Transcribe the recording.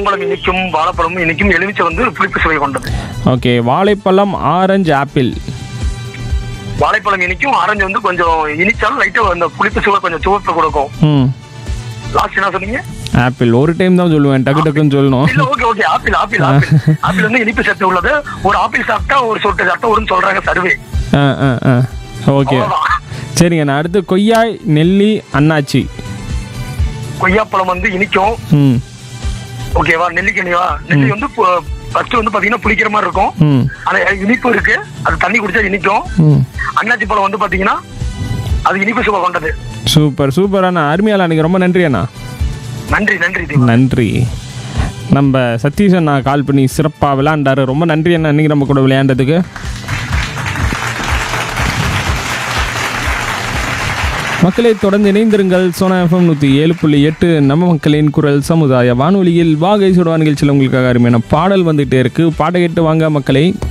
மாம்பழம் இனிக்கும் வாழைப்பழமும் இனிக்கும் எலுமிச்சை வந்து புளிப்பு சுவை கொண்டது ஓகே வாழைப்பழம் ஆரஞ்சு ஆப்பிள் வாழைப்பழம் இனிக்கும் ஆரஞ்சு வந்து கொஞ்சம் இனிச்சாலும் லைட்டா அந்த புளிப்பு சுவை கொஞ்சம் சுவப்பு கொடுக்கும் ம் லாஸ்ட் என்ன சொன்னீங்க ஆப்பிள் ஒரு டைம் தான் சொல்லுவேன் டக்கு டக்குன்னு சொல்லணும் இல்ல okay okay apple apple apple apple வந்து இனிப்பு சத்து உள்ளது ஒரு ஆப்பிள் சாப்பிட்டா ஒரு சொட்டு சத்தம் வரும்னு சொல்றாங்க சர்வே ஆ ஆ ஆ ஓகே அவ்வளவுதான் சரிங்க நான் அடுத்து கொய்யாய் நெல்லி அன்னாச்சி கொய்யாப்பழம் வந்து இனிக்கும் ம் ஓகேவா நெல்லிக்கனிவா நெல்லி வந்து ஃபர்ஸ்ட் வந்து பாத்தீங்கன்னா புளிக்கிற மாதிரி இருக்கும் ம் ஆனா இனிப்பு இருக்கு அது தண்ணி குடிச்சா இனிக்கும் ம் அன்னாச்சி பழம் வந்து பாத்தீங்கன்னா அது இனிப்பு சுவை கொண்டது சூப்பர் சூப்பர் அண்ணா அருமையால அன்றைக்கி ரொம்ப நன்றி அண்ணா நன்றி நன்றி தீபா நன்றி நம்ம சதீஷ் அண்ணா கால் பண்ணி சிறப்பாக விளையாண்டாரு ரொம்ப நன்றி அண்ணா இன்னைக்கு நம்ம கூட விளையாண்டதுக்கு மக்களை தொடர்ந்து இணைந்திருங்கள் சோனா எஃப்எம் நூற்றி ஏழு புள்ளி எட்டு நம்ம மக்களின் குரல் சமுதாய வானொலியில் வாகை சுடுவா நிகழ்ச்சியில் உங்களுக்காக அருமையான பாடல் வந்துகிட்டே இருக்கு பாட்டை கேட்டு வாங்க மக்களை